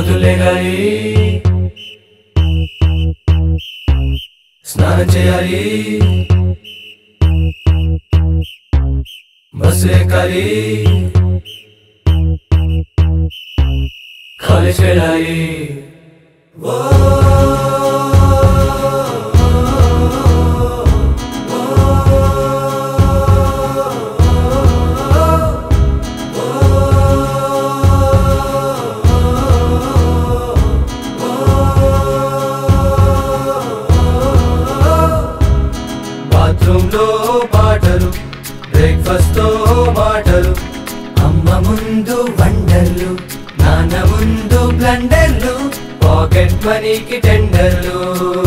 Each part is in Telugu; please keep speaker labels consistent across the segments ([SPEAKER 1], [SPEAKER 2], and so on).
[SPEAKER 1] పొద్దులేగాలి స్నానం చేయాలి బస్సు ఎక్కాలి కాలేజ్ వెళ్ళాలి బాత్రూమ్ లో పాటలు బ్రేక్ఫాస్ట్ తో మాటలు అమ్మ ముందు వండర్లు నాన్న ముందు బ్లండర్లు పాకెట్ మనీకి టెండర్లు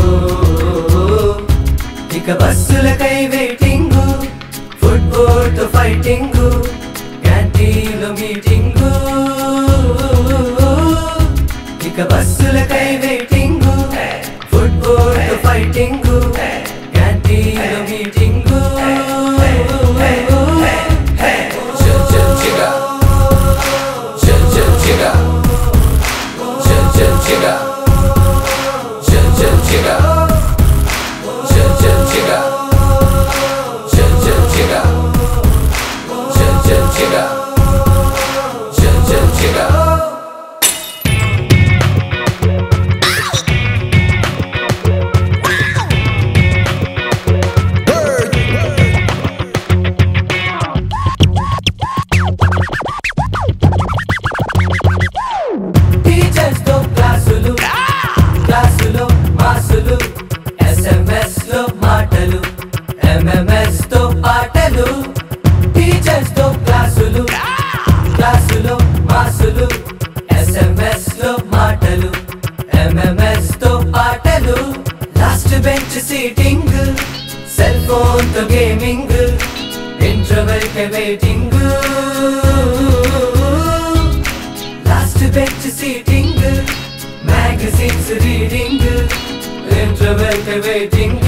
[SPEAKER 1] ఇక బస్సులకై వెయిటింగ్ ఫుట్బాల్ తో ఫైటింగ్ క్యాంటీన్ లో మీటింగ్ ఇక బస్సులకై వెయిటింగ్ ఫుట్బాల్ తో ఫైటింగ్ క్యాంటీన్ లో meeting
[SPEAKER 2] Chill, chill, chicka. Chill, chill, chicka. Chill, chill, chicka. Chill, chill, chicka. Chill, chill, chicka. Chill, chill, chicka. Chill, chill, chicka. Chill, chill, chicka.
[SPEAKER 1] Teachers తో క్లాసులు క్లాసులో మాసులు ఎస్ఎంఎస్ లో మాటలు ఎంఎంఎస్ తో పాటలు టీచర్స్ తో క్లాసులు క్లాసులో మాసులు ఎస్ఎంఎస్ లో మాటలు ఎంఎంఎస్ తో పాటలు last bench seating cell phone తో గేమింగ్ ఇంటర్వెల్ కే waiting last bench seating magazines reading interval కి waiting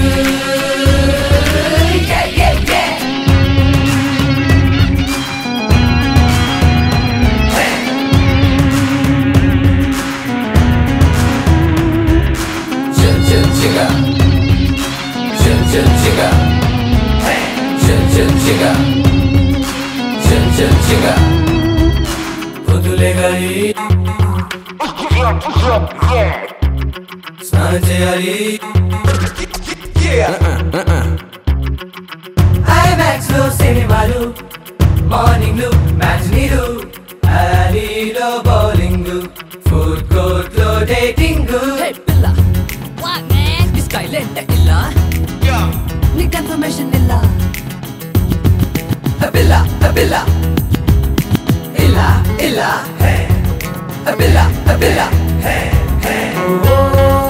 [SPEAKER 2] Chill, chill, chicka. Chill, chill, chicka. Chill, chill, chicka. Chill, chill, chicka.
[SPEAKER 1] పొద్దులేగాలి స్నానం చేయాలి ఐమాక్స్ లో సినిమాలు మార్నింగ్ లో మ్యాచ్ నీరు అలీలో బౌలింగ్ ఫుడ్ కోర్ట్ లో dating
[SPEAKER 3] Hey Billa, what man? This guy lent the illa. Need confirmation illa.
[SPEAKER 1] Abilla, Abilla, Illa, Illa, hey, Abilla, Abilla, hey, hey.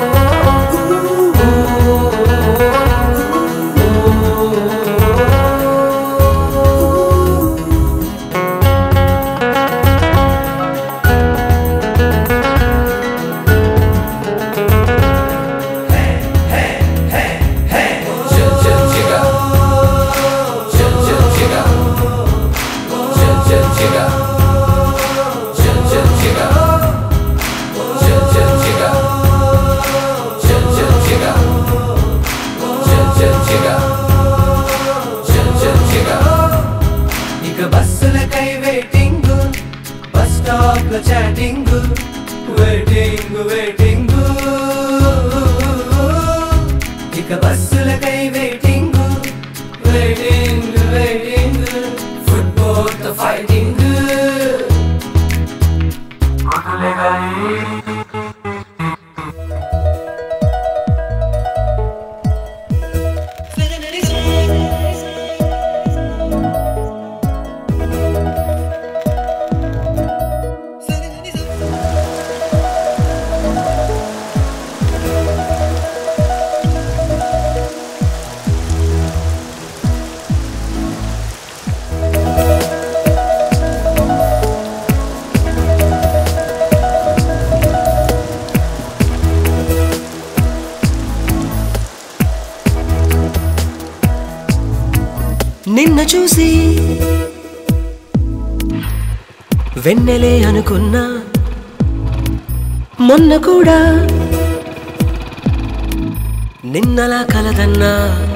[SPEAKER 2] Chill, chill, chicka. Chill, chill, chicka. Chill, chill, chicka. Chill, chill, chicka. Chill, chill, chicka. Chill, chill, chicka. Chill, chill, chicka. Chill, chill, chicka.
[SPEAKER 1] ఇక బస్సులకై వెయిటింగ్ బస్ స్టాప్ లో చాటింగ్ వెయిటింగ్ వెయిటింగ్ ఇక బస్సులకై వెయిటింగ్ వెయిటింగ్ వెయిటింగ్ ఫుట్బాల్ తో ఫైటింగ్
[SPEAKER 4] నిన్ను చూసి వెన్నెలే అనుకున్నా మొన్న కూడా నిన్నలా కలదన్నా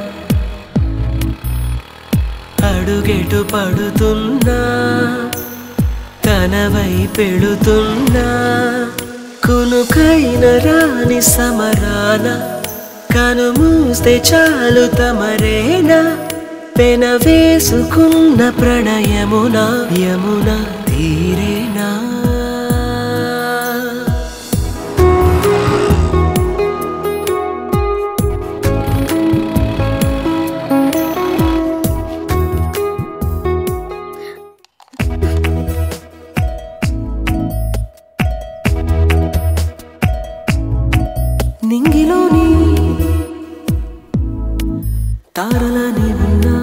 [SPEAKER 4] అడుగెటు పడుతున్నా తనవై పెడుతున్నా కునుకైన రాని సమరాన కను మూస్తే చాలు తమరేనా పెన వేసుకున్న ప్రణయమున యమున తీరేనా నింగిలోని తారలని ఉన్నా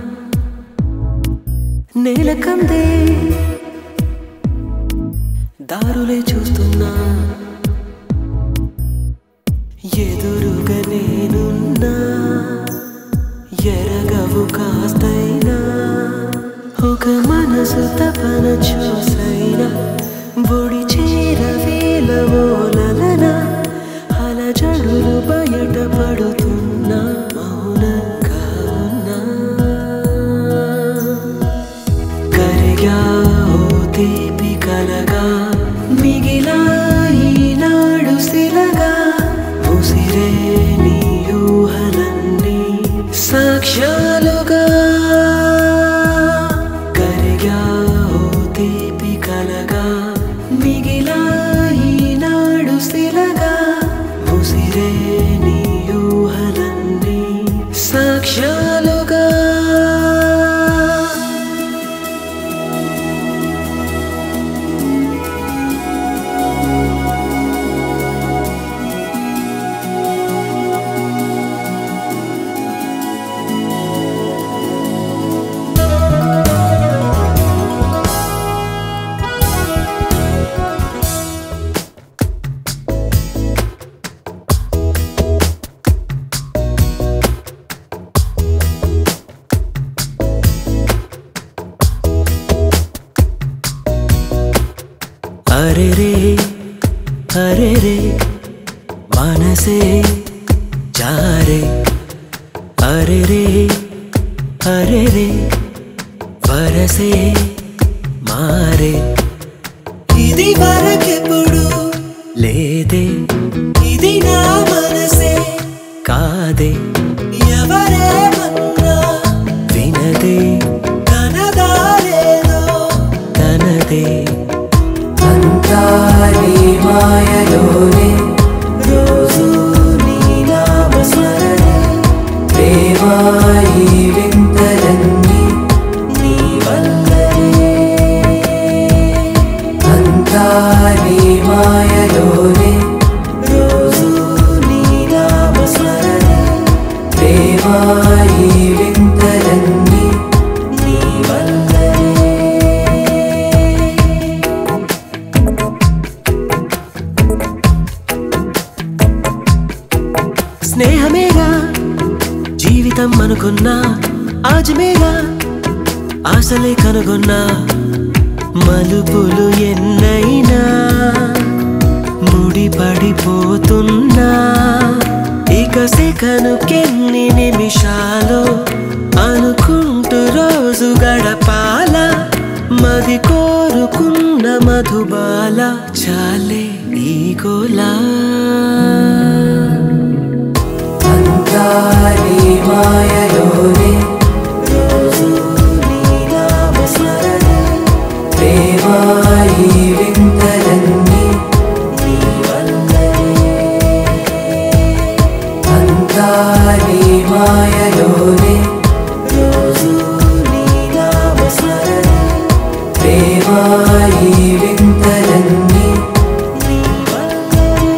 [SPEAKER 4] నేల కందే దారులే చూస్తున్నా ఎదురుగా నేనున్నా ఎరగవు కాస్తైనా ఒక మనసు తపన చూసైనా బొడి చేర వేల ఓలలన అలజడులు బయట పడుతున్నా మౌనంగా ఉన్నా కరిగా ఓ తీపి కలగా మిగిలా ఈనాడు శిలగా ఉసిరే నీ ఊహలన్నీ సాక్ష్యాలుగా కరిగా ఓ తీపి కలగా మిగిలా ఈనాడు శిలగా ఉసిరే నీ ఊహలన్నీ సాక్ష్యాలుగా అరే రే అరే రే మనసే జారే అరే రే అరే రే వరసే మారే ఇది వరకెప్పుడు లేదే ఇది నా మనసే కాదే ఎవరేమన్నా వినదే తనదారేదో తనదే
[SPEAKER 1] అంతా నీ మాయలోనే
[SPEAKER 4] రోజు నీ నామస్మరణే
[SPEAKER 1] ప్రేమ ఈ వింతలన్నీ
[SPEAKER 4] నీ వల్లనే
[SPEAKER 1] అంతా నీ మాయలోనే
[SPEAKER 4] రోజు నీ నామస్మరణే
[SPEAKER 1] ప్రేమ ఈ వింతలన్నీ
[SPEAKER 4] నీ వల్లనే స్నేహమేగా జీవితం అనుకున్నా ఆజమేగా ఆశలే కనుగొన్నా మలుపులు ఎన్నైనా ముడిపడిపోతున్నా ఇక సెకనుకెన్ని నిమిషాలు అనుకుంటూ రోజు గడపాల మది కోరుకున్న మధుబాల చాలే ఈ గోలా
[SPEAKER 1] అంతా నీ మాయలోనే
[SPEAKER 4] రోజు నీ నామస్మరణే
[SPEAKER 1] ప్రేమ ఈ వింతలన్నీ
[SPEAKER 4] నీ వల్లనే
[SPEAKER 1] అంతా నీ మాయలోనే
[SPEAKER 4] రోజు నీ నామస్మరణే
[SPEAKER 1] ప్రేమ ఈ వింతలన్నీ
[SPEAKER 4] నీ వల్లనే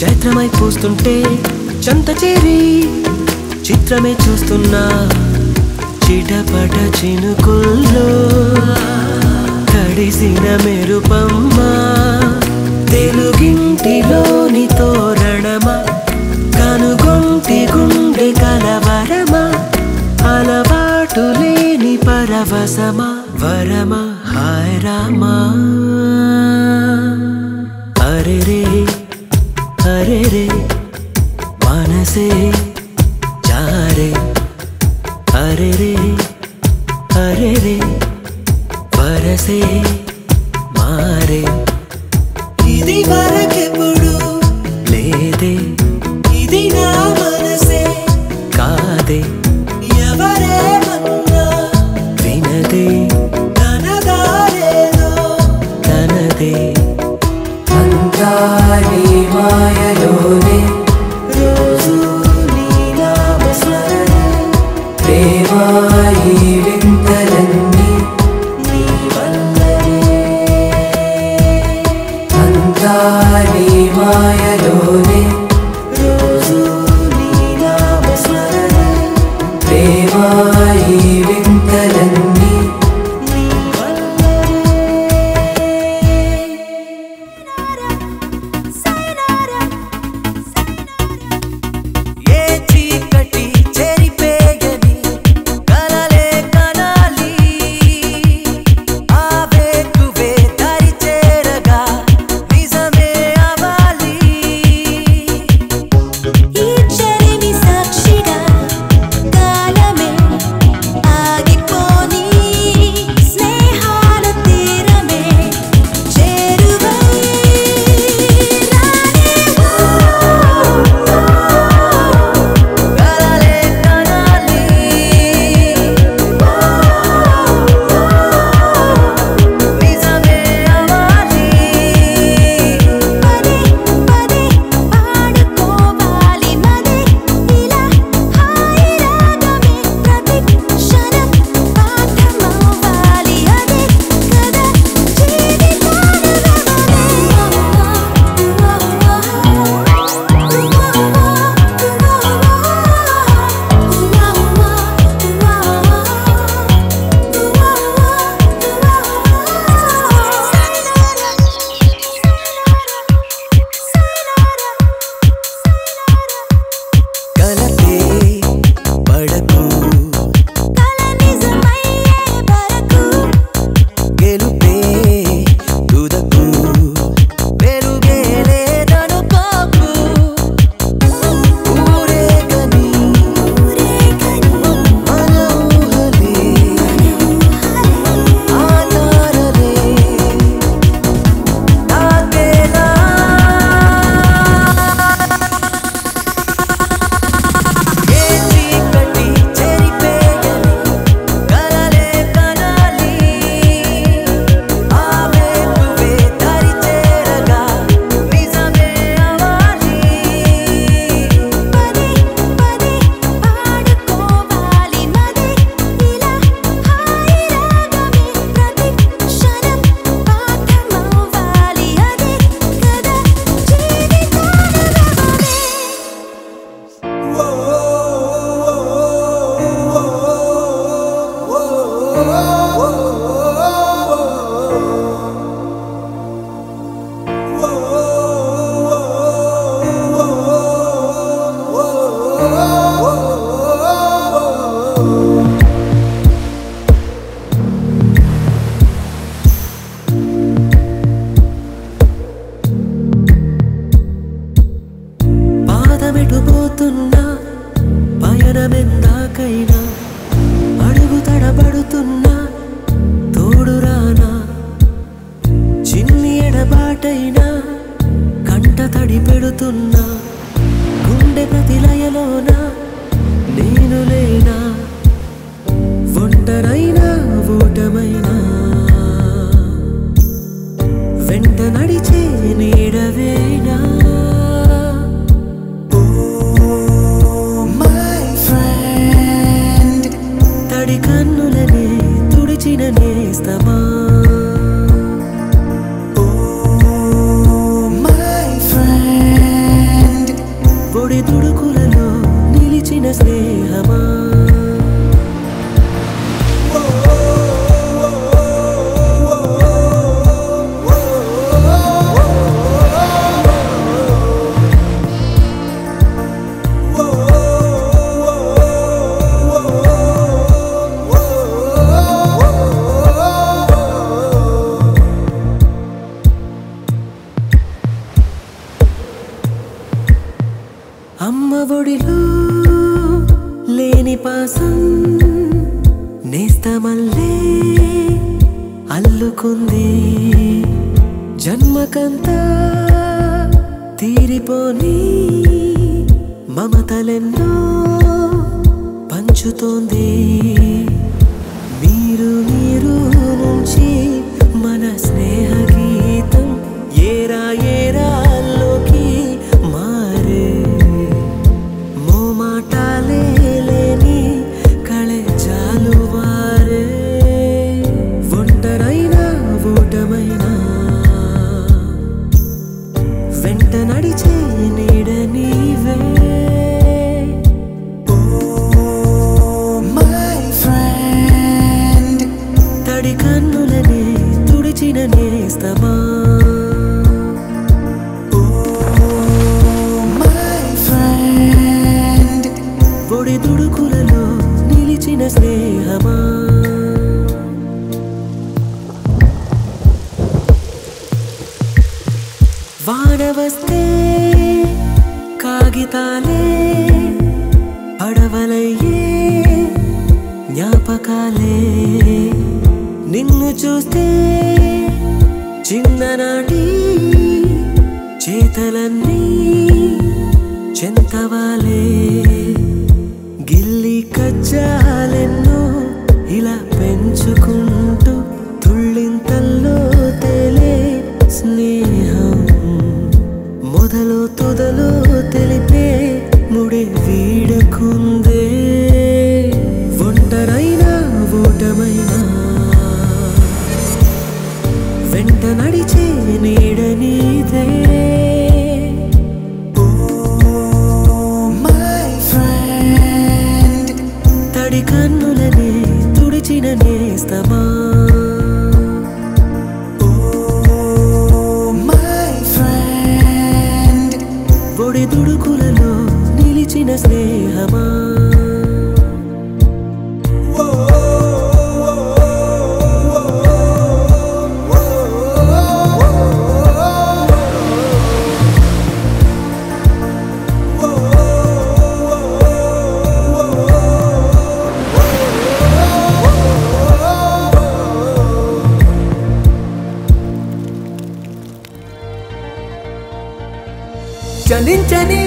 [SPEAKER 4] చైత్రమై పూస్తుంటే చంత చేరి చిత్రమే చూస్తున్నా చిటపట చినుకుల్లో తడిసిన మెరుపమ్మా తెలుగింటిలోని తోరణమా కనుగొంటి గుండె కలవరమా అలవాటు లేని పరవశమా వరమా హాయ్ రామా అరే రే అరే రే మనసే జారే అరే రే అరే రే వరసే మారే ఇది వరకెప్పుడు లేదే ఇది నా మనసే కాదే ఎవరేమన్నా వినదే తనదారేదో తనదే
[SPEAKER 1] అంతా నీ మాయలోనే
[SPEAKER 4] రోజు నీ నామస్మరణే
[SPEAKER 1] ప్రేమాయి వింతలన్నీ
[SPEAKER 4] నీ వల్లనే
[SPEAKER 1] అంతా నీ మాయలోనే
[SPEAKER 4] రోజు నీ నామస్మరణే
[SPEAKER 1] ప్రేమాయి వింతలన్నీ
[SPEAKER 4] నీ వల్లనే ఏ చీకటి చెరిపేయని కలలే కనాలి ఆవేకువే దరి చేరగా నిజమే అవాలి
[SPEAKER 5] ఈ చరిమి సాక్షిగా కాలమే ఆగిపోని స్నేహాల తీరమే చేరువై
[SPEAKER 4] కలలే కనాలి నిజమే అవాలి
[SPEAKER 5] పదే పదే పాడుకోవాలి మదే ఇలా హాయి రాగమే ప్రతి క్షణం పాఠమవ్వాలి అదే కదా
[SPEAKER 4] కలతే పడకు
[SPEAKER 5] కల నిజమయ్యే వరకు
[SPEAKER 4] గెలుపే తుదకు పెరుగే లేదనుకోకు ఊరేగని మన ఊహలే ఆధారలే తాకేలా ఏ చీకటి చెరిపేయని కలలే కనాలి ఆవేకువే దరి చేరగా నిజమే అవాలి
[SPEAKER 5] పదే పదే పాడుకోవాలి మదే ఇలా హాయి రాగమే ప్రతి క్షణం పాఠమవ్వాలి అదే కదా జీవితానుభవమే
[SPEAKER 4] పాదమెటు పోతున్నా పయనమెందాకైనా అడుగు తడబడుతున్నా తోడురానా చిన్ని ఎడబాటైనా కంట తడి పెడుతున్నా గుండె ప్రతిలయలోన నేను లేనా ఒంటరైనా ఊటమైనా వెంట నడిచే నీడవేనా తడి కన్నులనే తుడిచిన నేస్తమా అనుకుంది జన్మకంతా తీరిపోని మమతలెన్నో పంచుతోంది మీరు మీరు నుంచి మన స్నేహ గీతం ఏరా ఏరాల్లోకి మారే మోమాటాలే లేని కళే జాలువారే ఒంటరైనా ఓటమైనా వెంట నడిచే నీడ నీవే
[SPEAKER 1] My friend,
[SPEAKER 4] తడి కన్నులనే తుడిచిన నేస్తమా
[SPEAKER 1] my friend,
[SPEAKER 4] ఒడి దుడుకులలో నిలిచిన స్నేహమా వాన వస్తే కాగితాలే పడవలయ్యే జ్ఞాపకాలే నిన్ను చూస్తే చిన్ననాటి చేతలన్నీ చెంతవాలే గిల్లి కజ్జాలెన్నో ఇలా పెంచుకుంటూ తుళ్ళింతల్లో తేలే స్నేహం మొదలు తొదలు తెలిపే ముడి వీడకుందే ఒంటరైనా ఓటమైనా వెంట నడిచే నీడ నీదే
[SPEAKER 1] my friend,
[SPEAKER 4] తడి కన్నులనే తుడిచిన నేస్తమా
[SPEAKER 1] my friend,
[SPEAKER 4] ఒడి దుడుకులలో నిలిచిన స్నేహమా చలించని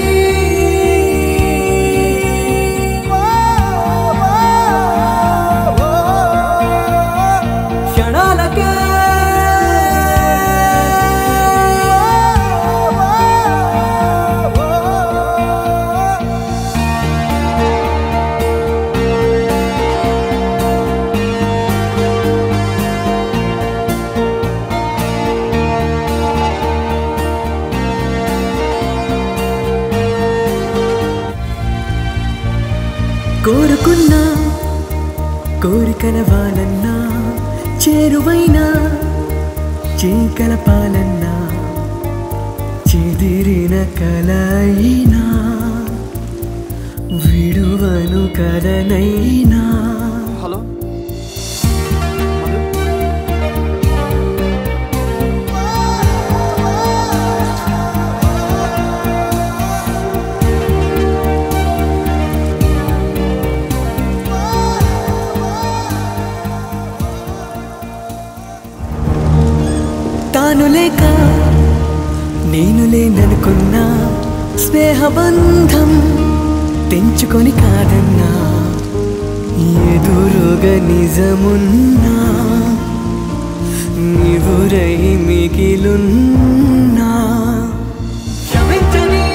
[SPEAKER 4] క్షణాలకే కోరుకున్నా కోరికల వాళ్ళన్నా చేరువైనా చీకల పాలన్నా చెదిరిన కలయినా విడువను కలనైనా
[SPEAKER 6] హలో
[SPEAKER 4] తాను లేక నేను లేననుకున్నా స్నేహబంధం తెంచుకొని కాదన్నా ఎదురుగా నిజమున్నా నివురై మిగిలున్నా క్షమించని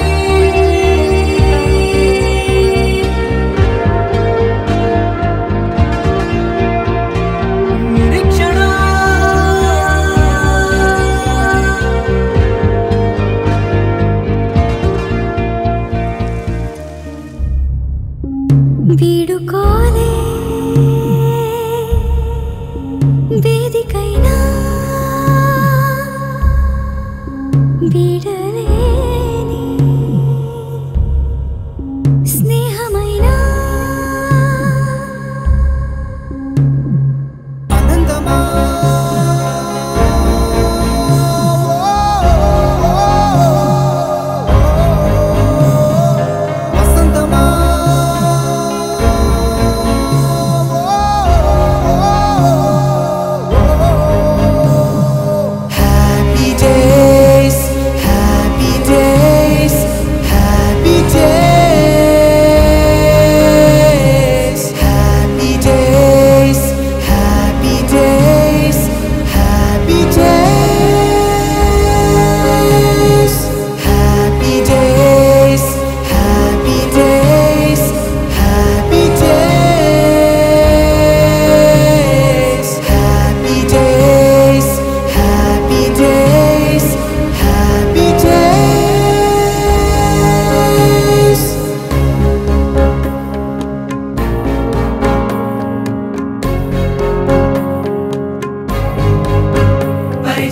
[SPEAKER 4] నిరీక్షణ
[SPEAKER 5] వీడుకోలే వేదికైనా వీడలేని స్నేహమైనా
[SPEAKER 1] ఆనందమా వసంతమా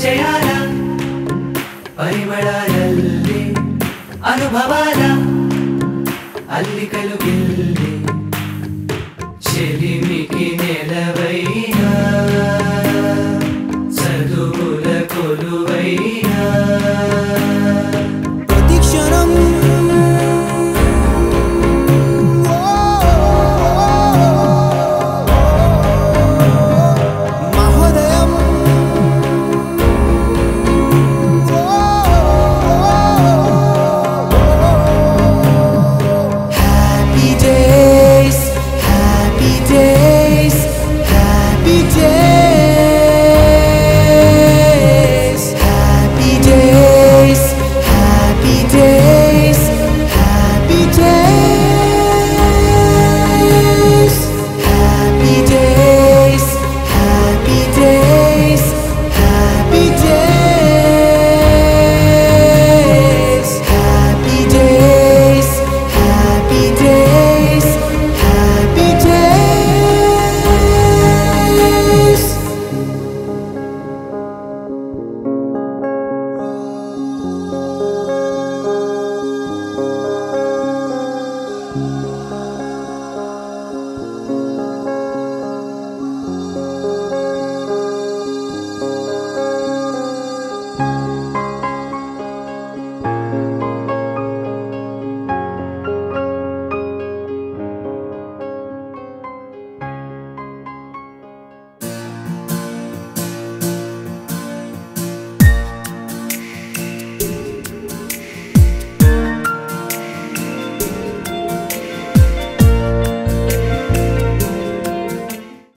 [SPEAKER 4] ಪರಿಚಯಾಲ ಪರಿಮಳದಲ್ಲಿ ಅನುಭವಾಲ ಅಲ್ಲಿಕಲು